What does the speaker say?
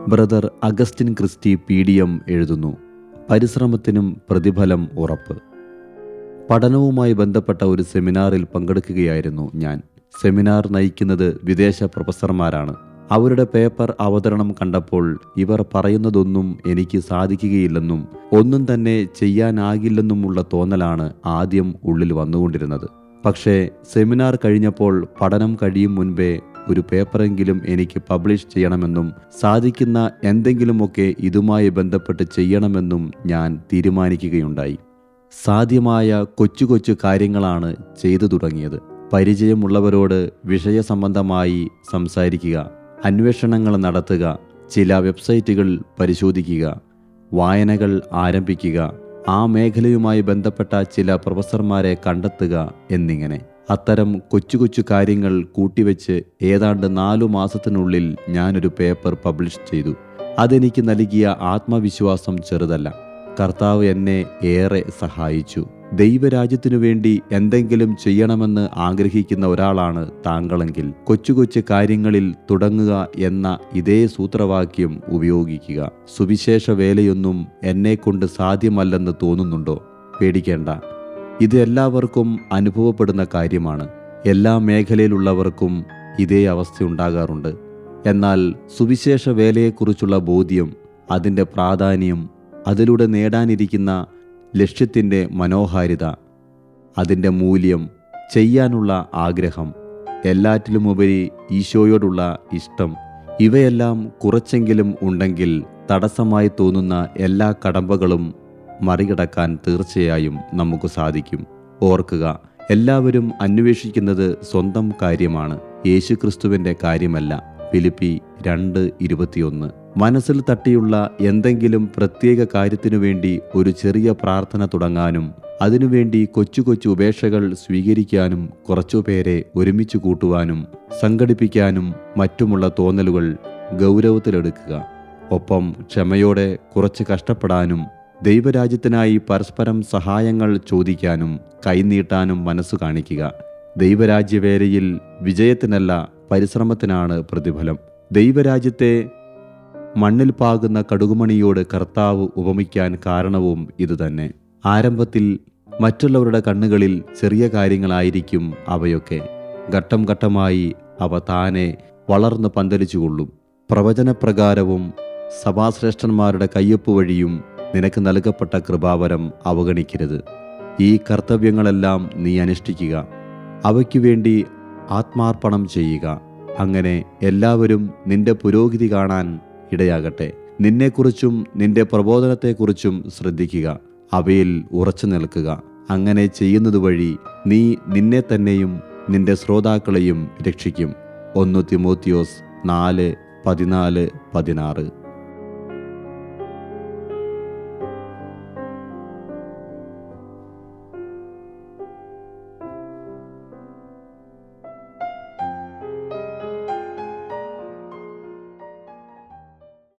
brother Augustine Christy P D M എഴുതുന്നു പരിശ്രമത്തിനും പ്രതിഫലം ഉറപ്പ് പഠനവുമായി ബന്ധപ്പെട്ട ഒരു സെമിനാറിൽ പങ്കെടുക്കുകയായിരുന്നു ഞാൻ സെമിനാർ നയിക്കുന്നത് വിദേശ പ്രൊഫസർമാരാണ് അവരുടെ പേപ്പർ അവതരണം കണ്ടപ്പോൾ ഇവർ പറയുന്നതൊന്നും എനിക്ക് സാധിക്കുകയില്ലെന്നും ഒന്നും തന്നെ ചെയ്യാനാകില്ലെന്നുമുള്ള തോന്നലാണ് ആദ്യം ഉള്ളിൽ വന്നുകൊണ്ടിരുന്നത് പക്ഷേ സെമിനാർ കഴിഞ്ഞപ്പോൾ പഠനം കഴിയും മുൻപേ ഒരു പേപ്പറെങ്കിലും എനിക്ക് പബ്ലിഷ് ചെയ്യണമെന്നും സാധിക്കുന്ന എന്തെങ്കിലുമൊക്കെ ഇതുമായി ബന്ധപ്പെട്ട് ചെയ്യണമെന്നും ഞാൻ തീരുമാനിക്കുകയുണ്ടായി സാധ്യമായ കൊച്ചു കൊച്ചു കാര്യങ്ങളാണ് ചെയ്തു തുടങ്ങിയത് പരിചയമുള്ളവരോട് വിഷയസംബന്ധമായി സംസാരിക്കുക അന്വേഷണങ്ങൾ നടത്തുക ചില വെബ്സൈറ്റുകൾ പരിശോധിക്കുക വായനകൾ ആരംഭിക്കുക ആ മേഖലയുമായി ബന്ധപ്പെട്ട ചില പ്രൊഫസർമാരെ കണ്ടെത്തുക എന്നിങ്ങനെ അത്തരം കൊച്ചു കൊച്ചു കാര്യങ്ങൾ കൂട്ടിവെച്ച് ഏതാണ്ട് നാലു മാസത്തിനുള്ളിൽ ഞാനൊരു പേപ്പർ പബ്ലിഷ് ചെയ്തു അതെനിക്ക് നൽകിയ ആത്മവിശ്വാസം ചെറുതല്ല കർത്താവ് എന്നെ ഏറെ സഹായിച്ചു ദൈവരാജ്യത്തിനു വേണ്ടി എന്തെങ്കിലും ചെയ്യണമെന്ന് ആഗ്രഹിക്കുന്ന ഒരാളാണ് താങ്കളെങ്കിൽ കൊച്ചു കൊച്ചു കാര്യങ്ങളിൽ തുടങ്ങുക എന്ന ഇതേ സൂത്രവാക്യം ഉപയോഗിക്കുക സുവിശേഷ വേലയൊന്നും എന്നെക്കൊണ്ട് സാധ്യമല്ലെന്ന് തോന്നുന്നുണ്ടോ പേടിക്കേണ്ട ഇത് എല്ലാവർക്കും അനുഭവപ്പെടുന്ന കാര്യമാണ് എല്ലാ മേഖലയിലുള്ളവർക്കും ഇതേ അവസ്ഥയുണ്ടാകാറുണ്ട് എന്നാൽ സുവിശേഷ വേലയെക്കുറിച്ചുള്ള ബോധ്യം അതിൻ്റെ പ്രാധാന്യം അതിലൂടെ നേടാനിരിക്കുന്ന ലക്ഷ്യത്തിൻ്റെ മനോഹാരിത അതിൻ്റെ മൂല്യം ചെയ്യാനുള്ള ആഗ്രഹം എല്ലാറ്റിലുമുപരി ഈശോയോടുള്ള ഇഷ്ടം ഇവയെല്ലാം കുറച്ചെങ്കിലും ഉണ്ടെങ്കിൽ തടസ്സമായി തോന്നുന്ന എല്ലാ കടമ്പകളും മറികടക്കാൻ തീർച്ചയായും നമുക്ക് സാധിക്കും ഓർക്കുക എല്ലാവരും അന്വേഷിക്കുന്നത് സ്വന്തം കാര്യമാണ് യേശുക്രിസ്തുവിൻ്റെ കാര്യമല്ല ഫിലിപ്പി രണ്ട് ഇരുപത്തിയൊന്ന് മനസ്സിൽ തട്ടിയുള്ള എന്തെങ്കിലും പ്രത്യേക കാര്യത്തിനു വേണ്ടി ഒരു ചെറിയ പ്രാർത്ഥന തുടങ്ങാനും അതിനുവേണ്ടി കൊച്ചു കൊച്ചു ഉപേക്ഷകൾ സ്വീകരിക്കാനും കുറച്ചുപേരെ ഒരുമിച്ച് കൂട്ടുവാനും സംഘടിപ്പിക്കാനും മറ്റുമുള്ള തോന്നലുകൾ ഗൗരവത്തിലെടുക്കുക ഒപ്പം ക്ഷമയോടെ കുറച്ച് കഷ്ടപ്പെടാനും ദൈവരാജ്യത്തിനായി പരസ്പരം സഹായങ്ങൾ ചോദിക്കാനും കൈനീട്ടാനും മനസ്സു കാണിക്കുക ദൈവരാജ്യവേലയിൽ വിജയത്തിനല്ല പരിശ്രമത്തിനാണ് പ്രതിഫലം ദൈവരാജ്യത്തെ മണ്ണിൽ പാകുന്ന കടുകുമണിയോട് കർത്താവ് ഉപമിക്കാൻ കാരണവും ഇതുതന്നെ ആരംഭത്തിൽ മറ്റുള്ളവരുടെ കണ്ണുകളിൽ ചെറിയ കാര്യങ്ങളായിരിക്കും അവയൊക്കെ ഘട്ടം ഘട്ടമായി അവ താനെ വളർന്ന് പന്തലിച്ചുകൊള്ളും പ്രവചനപ്രകാരവും സഭാശ്രേഷ്ഠന്മാരുടെ കയ്യൊപ്പ് വഴിയും നിനക്ക് നൽകപ്പെട്ട കൃപാവരം അവഗണിക്കരുത് ഈ കർത്തവ്യങ്ങളെല്ലാം നീ അനുഷ്ഠിക്കുക അവയ്ക്കു വേണ്ടി ആത്മാർപ്പണം ചെയ്യുക അങ്ങനെ എല്ലാവരും നിന്റെ പുരോഗതി കാണാൻ ഇടയാകട്ടെ നിന്നെക്കുറിച്ചും നിന്റെ പ്രബോധനത്തെക്കുറിച്ചും ശ്രദ്ധിക്കുക അവയിൽ ഉറച്ചു നിൽക്കുക അങ്ങനെ ചെയ്യുന്നതുവഴി നീ നിന്നെ തന്നെയും നിന്റെ ശ്രോതാക്കളെയും രക്ഷിക്കും ഒന്ന് തിമോത്തിയോസ് നാല് പതിനാല് പതിനാറ്